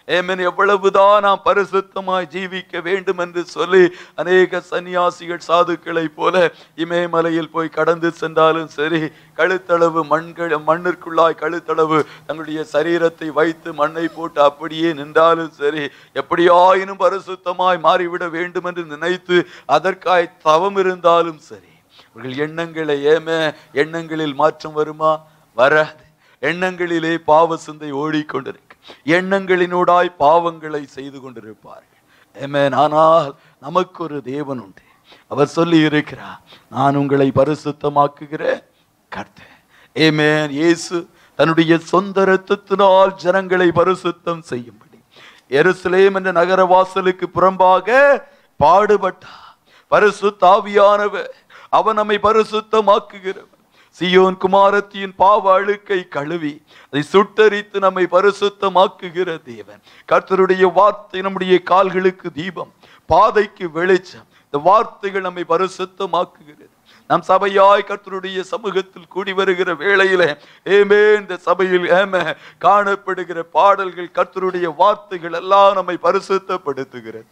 ஏமன் எவ்வளவுதான் நாம் பரிசுத்தமாய் ஜீவிக்க வேண்டும் என்று சொல்லி அநேக சன்னியாசிகள் சாதுக்களைப் போல இமயமலையில் போய் கடந்து சென்றாலும் சரி கழுத்தளவு மண்கள் மண்ணிற்குள்ளாய் கழுத்தளவு தங்களுடைய சரீரத்தை வைத்து மண்ணை போட்டு அப்படியே நின்றாலும் சரி எப்படியாயினும் பரிசுத்தமாய் மாறிவிட வேண்டும் என்று நினைத்து அதற்காய் தவம் இருந்தாலும் சரி அவர்கள் எண்ணங்களை ஏம எண்ணங்களில் மாற்றம் வருமா வராது எண்ணங்களிலே பாவ சிந்தை ஓடிக்கொண்டிருக்கு எண்ணங்களினூடாய் பாவங்களை செய்து கொண்டிருப்பார்கள் ஏமேன் ஆனால் நமக்கு ஒரு தேவன் உண்டு அவர் சொல்லி இருக்கிறார் நான் உங்களை பரிசுத்தமாக்குகிற கர்த்தர் ஏமேன் இயேசு தன்னுடைய சொந்த இரத்தத்தினால் ஜனங்களை பரிசுத்தம் செய்யும்படி எருசலேம் என்ற நகர வாசலுக்கு புறம்பாக பாடுபட்டார் பரிசுத்தாவியானவர் அவன் நம்மை பரிசுத்தமாக்குகிறவர் சியோன் குமாரத்தியின் பாவ அழுக்கை கழுவி அதை சுட்டரித்து நம்மை பரிசுத்தமாக்குகிற தேவன் கர்த்தருடைய வார்த்தை நம்முடைய கால்களுக்கு தீபம் பாதைக்கு வெளிச்சம் இந்த வார்த்தைகள் நம்மை பரிசுத்தமாக்குகிறது நம் சபையாய் கர்த்தருடைய சமூகத்தில் கூடி வருகிற வேளையிலே ஏமே இந்த சபையில் ஏம காணப்படுகிற பாடல்கள் கர்த்தருடைய வார்த்தைகள் எல்லாம் நம்மை பரிசுத்தப்படுத்துகிறது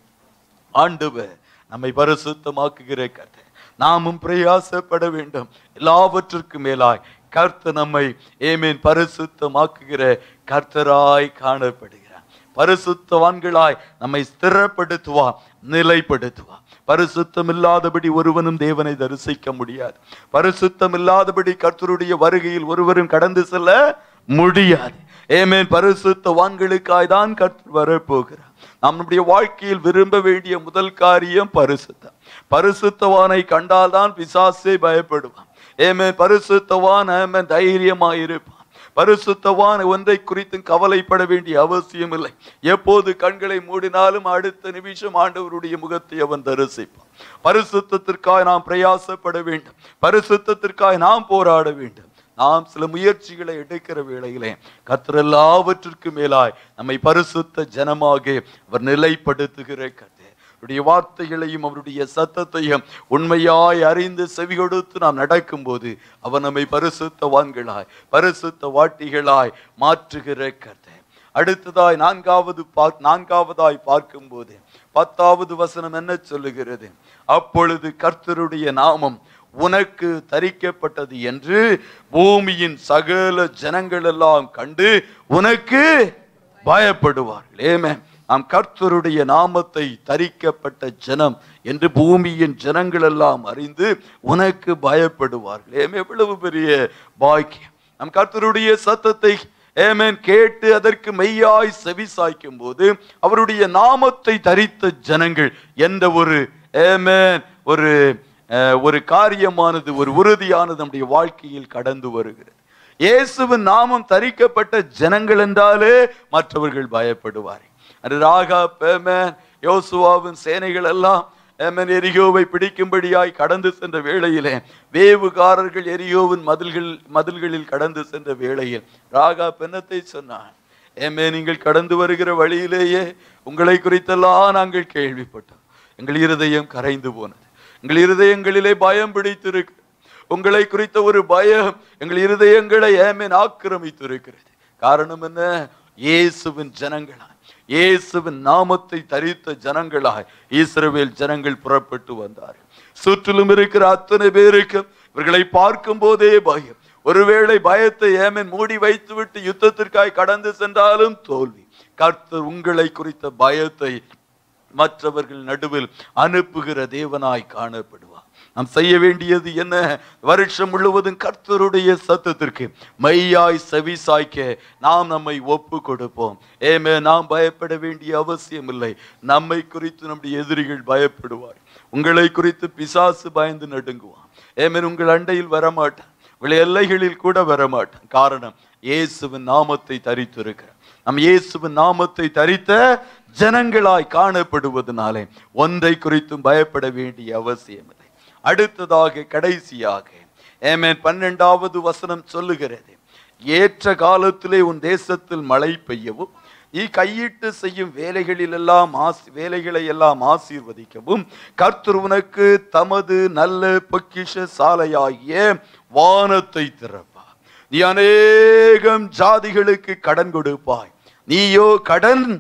ஆண்டவர் நம்மை பரிசுத்தமாக்குகிற கர்த்தர் நாமும் பிரயாசப்பட வேண்டும் எல்லாவற்றிற்கும் மேலாய் கர்த்தர் நம்மை ஏமேன் பரிசுத்தமாக்குகிற கர்த்தராய் காணப்படுகிறார் பரிசுத்தவான்களாய் நம்மை ஸ்திரப்படுத்துவார் நிலைப்படுத்துவார் பரிசுத்தம் இல்லாதபடி ஒருவனும் தேவனை தரிசிக்க முடியாது பரிசுத்தம் இல்லாதபடி கர்த்தருடைய வருகையில் ஒருவரும் கடந்து செல்ல முடியாது ஏமேன் பரிசுத்தவான்களுக்காய் தான் கர்த்தர் வரப்போகிறார் நம்முடைய வாழ்க்கையில் விரும்ப வேண்டிய முதல் காரியம் பரிசுத்தம் பரிசுத்தவானை கண்டால்தான் பிசாசே பயப்படுவான் ஏமேன் பரிசுத்தவான் ஏமேன் தைரியமாய் இருப்பான் பரிசுத்தவான் ஒன்றை குறித்து கவலைப்பட வேண்டிய அவசியம் இல்லை எப்போது கண்களை மூடினாலும் அடுத்த நிமிஷம் ஆண்டவருடைய முகத்தை அவன் தரிசிப்பான் பரிசுத்தத்திற்காக நாம் பிரயாசப்பட வேண்டும் பரிசுத்தத்திற்காக நாம் போராட வேண்டும் நாம் சில முயற்சிகளை எடுக்கிற வேளையிலே கர்த்தர் எல்லாவற்றிற்கும் மேலாய் நம்மை பரிசுத்த ஜனமாக அவர் நிலைப்படுத்துகிற கர்த்தர் அவருடைய வார்த்தைகளையும் அவருடைய சத்தத்தையும் உண்மையாய் அறிந்து செவி கொடுத்து நாம் நடக்கும்போது அவர் நம்மை பரிசுத்தவான்களாய் பரிசுத்த வாட்டிகளாய் மாற்றுகிற கர்த்தர் அடுத்ததாய் நான்காவது பார் நான்காவதாய் பார்க்கும்போது பத்தாவது வசனம் என்ன சொல்லுகிறது அப்பொழுது கர்த்தருடைய நாமம் உனக்கு தரிக்கப்பட்டது என்று பூமியின் சகல ஜனங்கள் எல்லாம் கண்டு உனக்கு பயப்படுவார்கள் ஏமே நாம் கர்த்தருடைய நாமத்தை தரிக்கப்பட்ட ஜனம் என்று பூமியின் ஜனங்கள் எல்லாம் அறிந்து உனக்கு பயப்படுவார்கள் ஏமே எவ்வளவு பெரிய பாக்கியம் நம் கர்த்தருடைய சத்தத்தை ஏமேன் கேட்டு அதற்கு மெய்யாய் செவி சாய்க்கும் போது அவருடைய நாமத்தை தரித்த ஜனங்கள் எந்த ஒரு ஏமேன் ஒரு அஹ், ஒரு காரியமானது ஒரு உறுதியானது நம்முடைய வாழ்க்கையில் கடந்து வருகிறது இயேசுவின் நாமம் தரிக்கப்பட்ட ஜனங்கள் என்றாலே மற்றவர்கள் பயப்படுவார்கள் அது ராகா பேமேன் யோசுவாவின் சேனைகள் எல்லாம் ஏமேன் எரிகோவை பிடிக்கும்படியாய் கடந்து சென்ற வேளையிலே வேவுகாரர்கள் எரிகோவின் மதில்கள் மதில்களில் கடந்து சென்ற வேளையில் ராகா பெண்ணத்தை சொன்னான் ஏமே நீங்கள் கடந்து வருகிற வழியிலேயே உங்களை குறித்தெல்லாம் நாங்கள் கேள்விப்பட்டோம் எங்கள் இருதயம் கரைந்து போனது எங்கள் இருதயங்களிலே பயம் பிடித்திருக்கு உங்களை குறித்த ஒரு பயம் எங்கள் இருதயங்களை ஏமேன் ஆக்கிரமித்திருக்கிறது காரணம் என்ன இயேசுவின் ஜனங்களாய் இயேசுவின் நாமத்தை தரித்த ஜனங்களாய் இஸ்ரவேல் ஜனங்கள் புறப்பட்டு வந்தார்கள் சுற்றிலும் இருக்கிற அத்தனை பேருக்கும் இவர்களை பார்க்கும் போதே பயம் ஒருவேளை பயத்தை ஏமன் மூடி வைத்துவிட்டு யுத்தத்திற்காய் கடந்து சென்றாலும் தோல்வி கர்த்தர் உங்களை குறித்த பயத்தை மற்றவர்கள் நடுவில் அனுப்புகிற தேவனாய் காணப்படுவார் நாம் செய்ய வேண்டியது என்ன வருஷம் முழுவதும் கர்த்தருடைய சத்தத்திற்கு மையாய் செவி சாய்க்க நாம் நம்மை ஒப்பு கொடுப்போம் ஏமே நாம் பயப்பட வேண்டிய அவசியம் இல்லை நம்மை குறித்து நம்முடைய எதிரிகள் பயப்படுவார் உங்களை குறித்து பிசாசு பயந்து நடுங்குவான் ஏமேன் உங்கள் அண்டையில் வரமாட்டான் உங்கள் எல்லைகளில் கூட வரமாட்டான் காரணம் இயேசுவின் நாமத்தை தரித்திருக்கிறார் நம் இயேசுவின் நாமத்தை தரித்த ஜனங்களாய் காணப்படுவதனாலே ஒன்றை குறித்தும் பயப்பட வேண்டிய அவசியம் இல்லை அடுத்ததாக கடைசியாக ஏமேன் பன்னெண்டாவது வசனம் சொல்லுகிறது ஏற்ற காலத்திலே உன் தேசத்தில் மழை பெய்யவும் நீ கையிட்டு செய்யும் வேலைகளில் எல்லாம் ஆசி வேலைகளை எல்லாம் ஆசீர்வதிக்கவும் கர்த்தர் உனக்கு தமது நல்ல பொக்கிஷ சாலையாகிய வானத்தை திறப்பார் நீ அநேகம் ஜாதிகளுக்கு கடன் கொடுப்பாய் நீயோ கடன்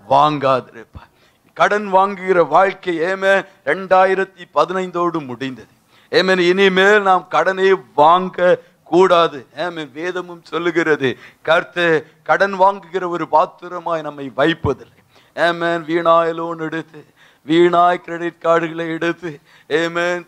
வாங்காதிருப்பாய் கடன் வாங்குகிற வாழ்க்கை ஏமே ரெண்டாயிரத்தி பதினைந்தோடு முடிந்தது ஏமேன் இனிமேல் நாம் கடனை வாங்க கூடாது ஏமேன் வேதமும் சொல்லுகிறது கர்த்த கடன் வாங்குகிற ஒரு பாத்திரமாய் நம்மை வைப்பதில்லை ஏமேன் வீணாய் லோன் எடுத்து வீணாய் கிரெடிட் கார்டுகளை எடுத்து ஏமேன்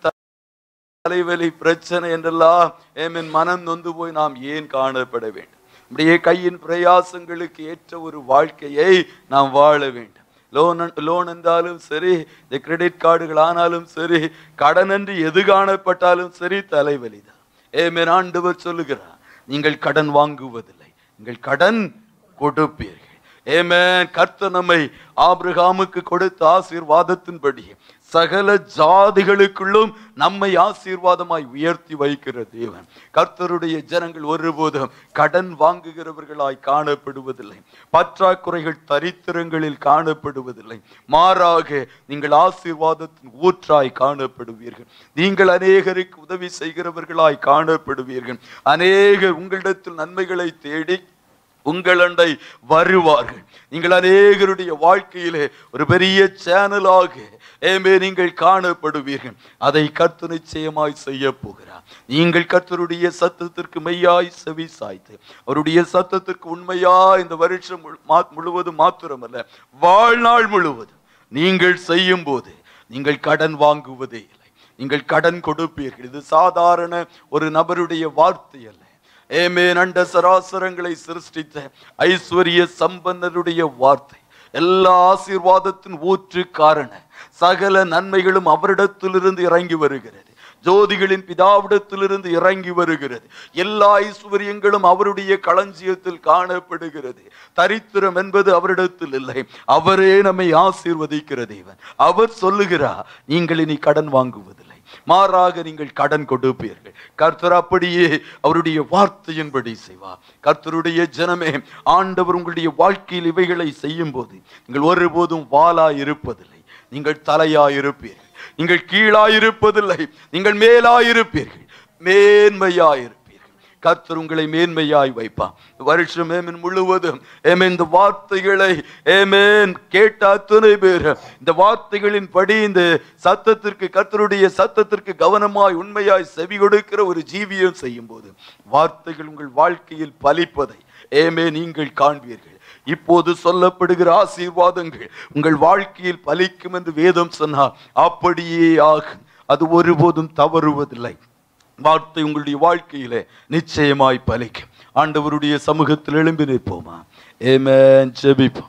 தலைவலி பிரச்சனை என்றெல்லாம் ஏமேன் மனம் நொந்து போய் நாம் ஏன் காணப்பட வேண்டும் நம்முடைய கையின் பிரயாசங்களுக்கு ஏற்ற ஒரு வாழ்க்கையை நாம் வாழ வேண்டும் லோன் லோன் என்றாலும் சரி இந்த கிரெடிட் கார்டுகள் ஆனாலும் சரி கடன் என்று எது காணப்பட்டாலும் சரி தலைவலி தான் ஏமேன் ஆண்டவர் சொல்லுகிறார் நீங்கள் கடன் வாங்குவதில்லை நீங்கள் கடன் கொடுப்பீர்கள் ஏமேன் கர்த்தர் நம்மை ஆபிரகாமுக்கு கொடுத்த ஆசீர்வாதத்தின்படி சகல ஜாதிகளுக்குள்ளும் நம்மை ஆசீர்வாதமாய் உயர்த்தி வைக்கிற தேவன் கர்த்தருடைய ஜனங்கள் ஒருபோதும் கடன் வாங்குகிறவர்களாய் காணப்படுவதில்லை பற்றாக்குறைகள் தரித்திரங்களில் காணப்படுவதில்லை மாறாக நீங்கள் ஆசீர்வாதத்தின் ஊற்றாய் காணப்படுவீர்கள் நீங்கள் அநேகருக்கு உதவி செய்கிறவர்களாய் காணப்படுவீர்கள் அநேகர் உங்களிடத்தில் நன்மைகளை தேடி உங்களண்டை வருவார்கள் நீங்கள் அநேகருடைய வாழ்க்கையிலே ஒரு பெரிய சேனலாக ஏமே நீங்கள் காணப்படுவீர்கள் அதை கர்த்தர் நிச்சயமாய் செய்ய போகிறார் நீங்கள் கர்த்தருடைய சத்தத்திற்கு மெய்யாய் செவி சாய்த்து அவருடைய சத்தத்திற்கு உண்மையா இந்த வருஷம் முழு- மா- முழுவதும் மாத்திரமல்ல வாழ்நாள் முழுவதும் நீங்கள் செய்யும் போது நீங்கள் கடன் வாங்குவதே இல்லை நீங்கள் கடன் கொடுப்பீர்கள் இது சாதாரண ஒரு நபருடைய வார்த்தை அல்ல ஏமேன் அண்ட சராசரங்களை சிருஷ்டித்த ஐஸ்வர்ய சம்பன்னருடைய வார்த்தை எல்லா ஆசீர்வாதத்தின் ஊற்று காரண சகல நன்மைகளும் அவரிடத்திலிருந்து இறங்கி வருகிறது ஜோதிகளின் பிதாவிடத்திலிருந்து இறங்கி வருகிறது எல்லா ஐஸ்வர்யங்களும் அவருடைய களஞ்சியத்தில் காணப்படுகிறது தரித்திரம் என்பது அவரிடத்தில் இல்லை அவரே நம்மை ஆசீர்வதிக்கிற தேவன் அவர் சொல்லுகிறார் நீங்கள் இனி கடன் வாங்குவதில்லை மாறாக நீங்கள் கடன் கொடுப்பீர்கள் கர்த்தர் அப்படியே அவருடைய வார்த்தையின்படி செய்வார் கர்த்தருடைய ஜனமே ஆண்டவர் உங்களுடைய வாழ்க்கையில் இவைகளை செய்யும் போது நீங்கள் ஒருபோதும் வாளாய் இருப்பதில்லை நீங்கள் தலையாய் இருப்பீர்கள் நீங்கள் கீழாய் இருப்பதில்லை நீங்கள் மேலாய் இருப்பீர்கள் மேன்மையாய் இருப்பீர்கள் கர்த்தர் உங்களை மேன்மையாய் வைப்பான் வருஷம் ஏமேன் முழுவதும் ஏமே இந்த வார்த்தைகளை ஏமேன் கேட்ட அத்தனை பேர் இந்த வார்த்தைகளின் படி இந்த சத்தத்திற்கு கர்த்தருடைய சத்தத்திற்கு கவனமாய் உண்மையாய் செவி கொடுக்கிற ஒரு ஜீவியம் செய்யும் போது வார்த்தைகள் உங்கள் வாழ்க்கையில் பலிப்பதை ஏமே நீங்கள் காண்பீர்கள் இப்போது சொல்லப்படுகிற ஆசீர்வாதங்கள் உங்கள் வாழ்க்கையில் பலிக்கும் என்று வேதம் சொன்னார் அப்படியே ஆகும் அது ஒருபோதும் தவறுவதில்லை வார்த்தை உங்களுடைய வாழ்க்கையிலே நிச்சயமாய் பலிக்கும் ஆண்டவருடைய சமூகத்தில் எழும்பி நிற்போமா ஏமேன் ஜெபிப்போம்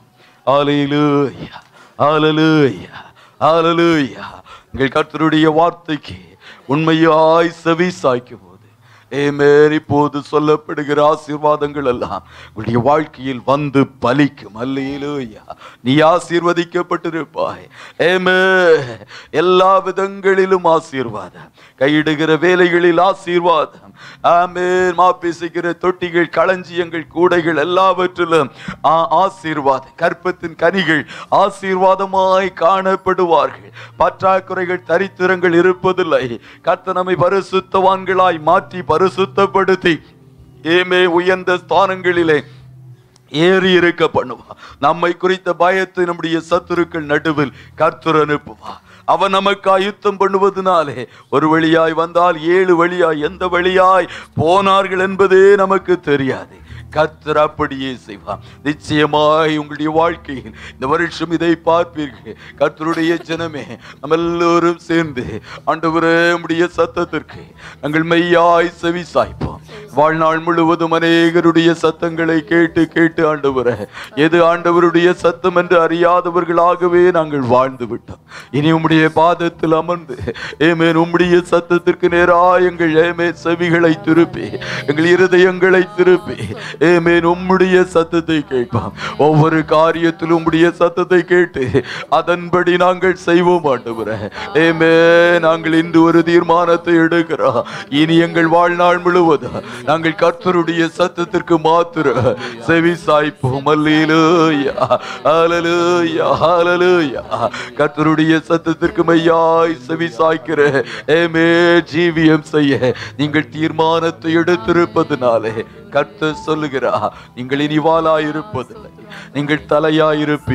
ஆலையிலூயா ஆலலூயா ஆலலூயா உங்கள் கர்த்தருடைய வார்த்தைக்கு உண்மையாய் செவி சாய்க்கும் போது ஏமேன் இப்போது சொல்லப்படுகிற ஆசீர்வாதங்கள் எல்லாம் உங்களுடைய வாழ்க்கையில் வந்து பலிக்கும் அல்லேலூயா நீ ஆசீர்வதிக்கப்பட்டிருப்பாய் ஏமே எல்லா விதங்களிலும் ஆசீர்வாதம் கையிடுகிற வேலைகளில் ஆசீர்வாதம் ஆமேன் மாப்பிசுகிற தொட்டிகள் களஞ்சியங்கள் கூடைகள் எல்லாவற்றிலும் ஆ- ஆசீர்வாதம் கற்பத்தின் கனிகள் ஆசீர்வாதமாய் காணப்படுவார்கள் பற்றாக்குறைகள் தரித்திரங்கள் இருப்பதில்லை கர்த்தர் நம்மை பரிசுத்தவான்களாய் மாற்றி பரிசுத்தப்படுத்தி ஏமே உயர்ந்த ஸ்தானங்களிலே ஏறி இருக்க பண்ணுவா நம்மை குறித்த பயத்தை நம்முடைய சத்துருக்கள் நடுவில் கர்த்தர் அனுப்புவா அவன் நமக்கு யுத்தம் பண்ணுவதனாலே ஒரு வழியாய் வந்தால் ஏழு வழியாய் எந்த வழியாய் போனார்கள் என்பதே நமக்கு தெரியாது கர்த்தர் அப்படியே செய்வார் நிச்சயமாய் உங்களுடைய வாழ்க்கையில் இந்த வருஷம் இதை பார்ப்பீர்கள் கர்த்தருடைய ஜனமே நம்ம எல்லோரும் சேர்ந்து ஆண்டவரே உம்முடைய சத்தத்திற்கு நாங்கள் மெய்யாய் செவி சாய்ப்போம் வாழ்நாள் முழுவதும் அநேகருடைய சத்தங்களை கேட்டு கேட்டு ஆண்டவரே எது ஆண்டவருடைய சத்தம் என்று அறியாதவர்களாகவே நாங்கள் வாழ்ந்து விட்டோம் இனி உம்முடைய பாதத்தில் அமர்ந்து ஏமேன் உம்முடைய சத்தத்திற்கு நேராய் எங்கள் ஏமே செவிகளை திருப்பி எங்கள் இருதயங்களை திருப்பி ஏமேன் உம்முடைய சத்தத்தை கேட்போம் ஒவ்வொரு காரியத்திலும் உம்முடைய சத்தத்தை கேட்டு அதன்படி நாங்கள் செய்வோம் ஆண்டவரே ஏமே நாங்கள் இன்று ஒரு தீர்மானத்தை எடுக்கிறோம் இனி எங்கள் வாழ்நாள் முழுவதும் நாங்கள் கர்த்தருடைய சத்தத்திற்கு மாத்திர செவி சாய்ப்போம் அல்லேலூயா ஹalleluya ஹalleluya கர்த்தருடைய சத்தத்திற்கு மையாய் செவி சாய்க்கிற ஏமே ஜீவியம் செய்ய நீங்கள் தீர்மானத்தை எடுத்திருப்பதனாலே கர்த்தர் சொல்லுகிறா நீங்கள் இனி வாளாயிருப்பதில்லை நீங்கள் தலையாயிருப்பீர்கள்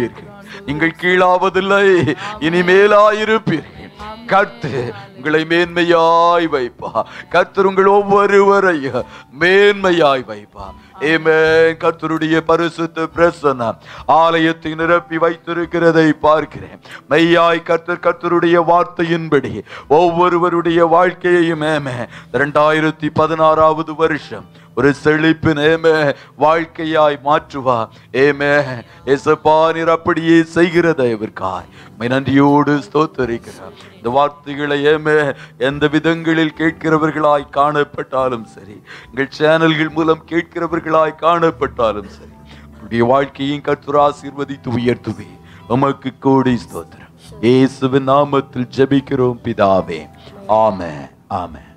நீங்கள் கீழாவதில்லை இனிமேலாயிருப்பீர்கள் கர்த்து உங்களை மேன்மையாய் வைப்பா கர்த்தர் உங்கள் ஒவ்வொருவரையும் மேன்மையாய் வைப்பா ஏமேன் கர்த்தருடைய பரிசுத்த பிரசன்னம் ஆலயத்தை நிரப்பி வைத்திருக்கிறதை பார்க்கிறேன் மெய்யாய் கர்த்தர் கர்த்தருடைய வார்த்தையின்படி ஒவ்வொருவருடைய வாழ்க்கையையும் ஏமே இரண்டாயிரத்தி பதினாறாவது வருஷம் ஒரு செழிப்பு நேமே வாழ்க்கையாய் மாற்றுவா ஏமே எசப்பா நீர் அப்படியே செய்கிற தயவிற்காய் உம்மை நன்றியோடு ஸ்தோத்தரிக்கிறார் இந்த வார்த்தைகளை ஏமே எந்த விதங்களில் கேட்கிறவர்களாய் காணப்பட்டாலும் சரி எங்கள் சேனல்கள் மூலம் கேட்கிறவர்களாய் காணப்பட்டாலும் சரி உடைய வாழ்க்கையும் கர்த்தர் ஆசீர்வதித்து உயர்த்துவே உமக்கு கோடி ஸ்தோத்திரம் இயேசுவின் நாமத்தில் ஜெபிக்கிறோம் பிதாவே ஆமென் ஆமென்